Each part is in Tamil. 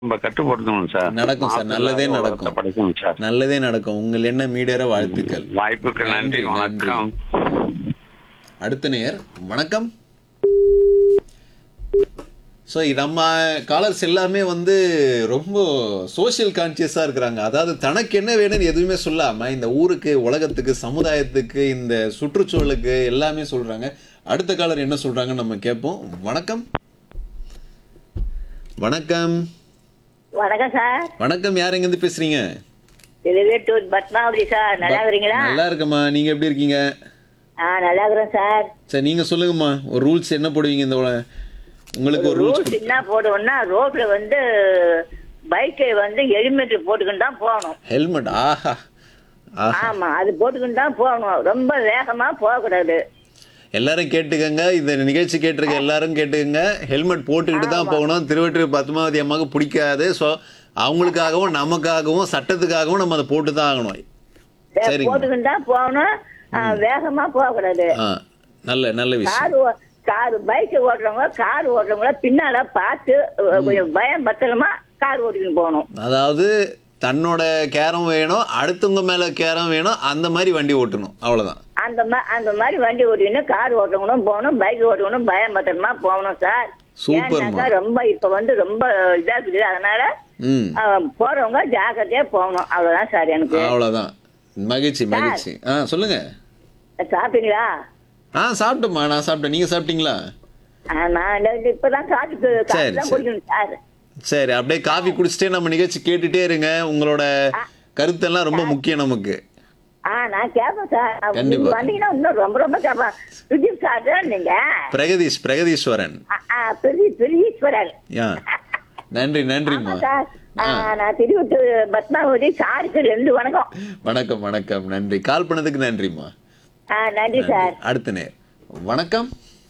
நம்ம கட்டுப்படுத்தணும் சார் நடக்கும் சார் நல்லதே மாத்துல நடக்கும் உலகத்தை படைக்கணும் சார் நல்லதே நடக்கும் உங்கள் என்ன மீடியர வாழ்த்துக்கள் வாய்ப்புக்கு நன்றி நன்றி, நன்றி. வணக்கம் அடுத்த நேயர் வணக்கம் ஸோ நம்ம காலர்ஸ் எல்லாமே வந்து ரொம்ப சோஷியல் கான்சியஸாக இருக்கிறாங்க அதாவது தனக்கு என்ன வேணும்னு எதுவுமே சொல்லாமல் இந்த ஊருக்கு உலகத்துக்கு சமுதாயத்துக்கு இந்த சுற்றுச்சூழலுக்கு எல்லாமே சொல்கிறாங்க அடுத்த காலர் என்ன சொல்கிறாங்கன்னு நம்ம கேட்போம் வணக்கம் வணக்கம் வணக்கம் சார் வணக்கம் யார் எங்கேருந்து பேசுகிறீங்க திருவேட்டூர் பத்மாவதி சார் நல்லா இருக்கிறீங்களா நல்லா இருக்கம்மா நீங்கள் எப்படி இருக்கீங்க ஆ நல்லா இருக்கிறேன் சார் சரி நீங்கள் சொல்லுங்கம்மா ஒரு ரூல்ஸ் என்ன போடுவீங்க இந்த உல- உங்களுக்கு ஒரு ரூல்ஸ் ரூல்ஸ் என்ன போடுவோம்னா ரோட்ல வந்து பைக்கை வந்து ஹெல்மெட் போட்டுக்கிட்டு தான் போகணும் ஹெல்மெட் ஆஹா ஆஹா ஆமா அது போட்டுக்கிட்டு தான் போகணும் ரொம்ப வேகமா போகக்கூடாது எல்லாரும் கேட்டுக்கங்க இந்த நிகழ்ச்சி கேட்டிருக்க எல்லாரும் கேட்டுக்கங்க ஹெல்மெட் போட்டுக்கிட்டு தான் போகணும் திருவட்டூர் பத்மாவதி அம்மாவுக்கு பிடிக்காது ஸோ அவங்களுக்காகவும் நமக்காகவும் சட்டத்துக்காகவும் நம்ம அதை போட்டு தான் ஆகணும் வே- சரிங்க. போட்டுக்கிட்டு தான் போகணும் ஆ, வேகமா போகக்கூடாது ஆ நல்ல நல்ல விஷயம் கார் கார் பைக் ஓட்டுறவங்க கார் ஓட்டுறவங்கள பின்னால பார்த்து கொஞ்சம் பயம் பத்திரமா கார் ஓட்டிக்கிட்டு போகணும் அதாவது தன்னோட கேரம் வேணும் அடுத்தவங்க மேலே கேரம் வேணும் அந்த மாதிரி வண்டி ஓட்டணும் அவ்வளோதான் அந்த மா அந்த மாதிரி வண்டி ஓட்டிக்கணும் கார் ஓட்டணும் போகணும் பைக் ஓட்டணும் பயம் பத்திரமா போகணும் சார் சூப்பர்மா. ஏன்னாக்கா ரொம்ப இப்ப வந்து ரொம்ப இதா இருக்குது அதனால ம் ஆ, போறவங்க ஜாக்கிரதையா போகணும் அவ்வளவுதான் சார் எனக்கு அவ்வளோதான் மகிழ்ச்சி மகிழ்ச்சி ஆ சொல்லுங்க சாப்பிட்டீங்களா ஆ சாப்பிட்டோம்மா நான் சாப்பிட்டேன் நீங்கள் சாப்பிட்டீங்களா ஆ, நான் இந்த- இப்பதான் காட்டுக்கு காட்டு சரி, தான் சரி. குடிக்கணும் சார் சரி அப்படியே காஃபி குடிச்சிட்டே நம்ம நிகழ்ச்சி கேட்டுட்டே இருங்க உங்களோட கருத்தெல்லாம் ரொம்ப முக்கியம் நமக்கு ஆ நான் கேட்பேன் சார் கண்டிப்பா. நீங்க வந்தீங்கன்னா இன்னும் ரொம்ப ரொம்ப கேட்பேன் சுஜித் சார் தான் நீங்க பிரகதீஷ் பிரகதீஸ்வரன் ஆ, ஆ, பெரிய பெரியீஸ்வரன் யா நன்றி நன்றிம்மா ஆமா சார் ஆ, நான் திருவட்டூர் பத்மாவதி சாருக்கு ரெண்டு வணக்கம் வணக்கம் வணக்கம் நன்றி கால் பண்ணதுக்கு நன்றிம்மா ஆ நன்றி சார் அடுத்த நேர் வணக்கம்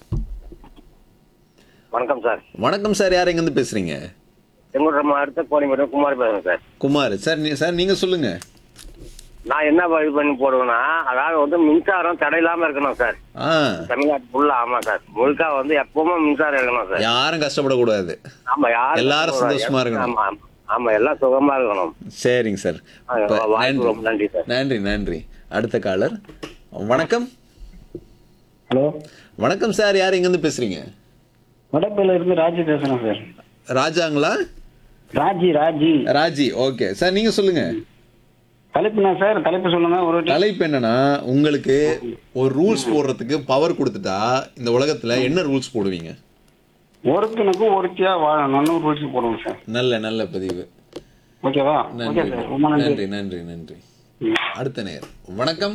வணக்கம் சார் வணக்கம் சார் யார் எங்கேருந்து பேசுறீங்க எங்களோட நம்ம அடுத்த கோணிமட்டம் குமார் பேசுறேன் சார் குமார் சார் நீ சார் நீங்க சொல்லுங்க நான் என்ன இது பண்ணி போடுவேன்னா அதாவது வந்து மின்சாரம் தடையில்லாம இருக்கணும் சார் ஆ தமிழ்நாட்டு ஃபுல்லா ஆமா சார் முழுக்கா வந்து எப்பவுமே மின்சாரம் இருக்கணும் சார் யாரும் கஷ்டப்படக்கூடாது ஆமா யாரும் எல்லாரும் சந்தோஷமா இருக்கணும். ஆமா ஆமா. ஆமா எல்லாம் சுகமா இருக்கணும் சரிங்க சார் ஆ, இப்ப வாய்ப்பு ரொம்ப நன்றி நன்றி சார் நன்றி நன்றி அடுத்த காலர் வணக்கம் ஹலோ வணக்கம் சார் யார் எங்கேருந்து பேசுறீங்க வடப்பையில இருந்து ராஜி பேசுறேன் சார் ராஜாங்களா ராஜி ராஜி ராஜி ஓகே சார் நீங்க சொல்லுங்க தலைப்பு என்ன சார் தலைப்பு சொல்லுங்க ஒரு வாட்டி. தலைப்பு என்னன்னா உங்களுக்கு ஒரு ரூல்ஸ் போடுறதுக்கு பவர் கொடுத்துட்டா இந்த உலகத்துல என்ன ரூல்ஸ் போடுவீங்க ஒருத்தனுக்கு ஒருத்தியா வாழணும்னு ரூல்ஸ் போடுவோம் சார் நல்ல நல்ல பதிவு ஓகேவா ஓகே நன்றி சார் ரொம்ப நன்றி நன்றி நன்றி நன்றி அடுத்த நேர் வணக்கம்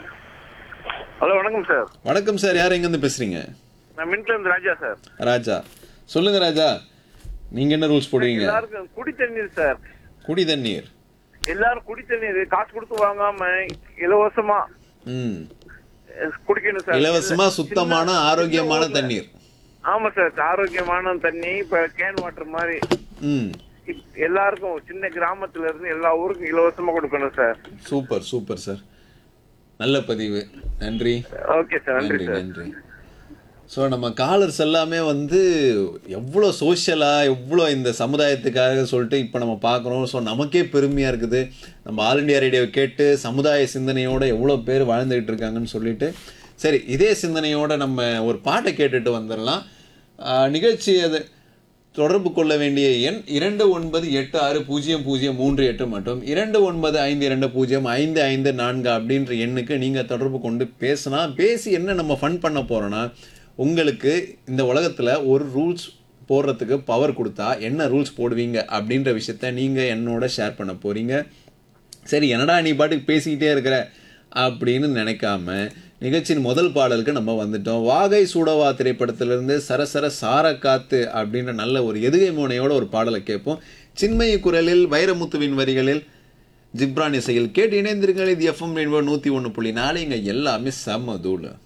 ஹலோ வணக்கம் சார் வணக்கம் சார் யார் எங்க இருந்து பேசுறீங்க நான் மின்ட்ல இருந்து ராஜா சார் ராஜா சொல்லுங்க ராஜா நீங்க என்ன ரூல்ஸ் போடுவீங்க எல்லாருக்கும் குடி தண்ணீர் சார் குடி தண்ணீர் எல்லாரும் குடி தண்ணீர் காசு கொடுத்து வாங்காம இலவசமா ம் அஹ், குடிக்கணும் சார் இலவசமா சின்ன- சுத்தமான சின்ன ஆரோக்கியமான ஊர்ல- தண்ணீர் ஆமா சார் ஆரோக்கியமான தண்ணி இப்ப கேன் வாட்டர் மாதிரி ம் இப்- எல்லாருக்கும் சின்ன கிராமத்துல இருந்து எல்லா ஊருக்கும் இலவசமா கொடுக்கணும் சார் சூப்பர் சூப்பர் சார் நல்ல பதிவு நன்றி ஓகே சார் நன்றி நன்றி சார் நன்றி ஸோ நம்ம காலர்ஸ் எல்லாமே வந்து எவ்வளோ சோஷியலாக எவ்வளோ இந்த சமுதாயத்துக்காக சொல்லிட்டு இப்போ நம்ம பார்க்குறோம் ஸோ நமக்கே பெருமையாக இருக்குது நம்ம ஆல் இண்டியா ரேடியோ கேட்டு சமுதாய சிந்தனையோட எவ்வளோ பேர் வாழ்ந்துகிட்டு இருக்காங்கன்னு சொல்லிட்டு சரி இதே சிந்தனையோட நம்ம ஒரு பாட்டை கேட்டுட்டு வந்துடலாம் ஆஹ் நிகழ்ச்சி அது தொடர்பு கொள்ள வேண்டிய எண் இரண்டு ஒன்பது எட்டு ஆறு பூஜ்ஜியம் பூஜ்ஜியம் மூன்று எட்டு மற்றும் இரண்டு ஒன்பது ஐந்து இரண்டு பூஜ்ஜியம் ஐந்து ஐந்து நான்கு அப்படின்ற எண்ணுக்கு நீங்கள் தொடர்பு கொண்டு பேசினா பேசி என்ன நம்ம ஃபன் பண்ண போகிறோன்னா உங்களுக்கு இந்த உலகத்தில் ஒரு ரூல்ஸ் போடுறதுக்கு பவர் கொடுத்தா என்ன ரூல்ஸ் போடுவீங்க அப்படின்ற விஷயத்த நீங்கள் என்னோட ஷேர் பண்ண போகிறீங்க சரி என்னடா நீ பாட்டுக்கு பேசிக்கிட்டே இருக்கிற அப்படின்னு நினைக்காம நிகழ்ச்சியின் முதல் பாடலுக்கு நம்ம வந்துட்டோம் வாகை சூடவா திரைப்படத்திலிருந்து சரசர சார காத்து அப்படின்ற நல்ல ஒரு எதுகை மோனையோட ஒரு பாடலை கேட்போம் சின்மய குரலில் வைரமுத்துவின் வரிகளில் ஜிப்ரான் இசையில் கேட்டு இணைந்திருங்கள் இது எஃப்எம் ரெயின்போ நூற்றி ஒன்று புள்ளி நாலு இங்கே எல்லாமே செம்ம தூள்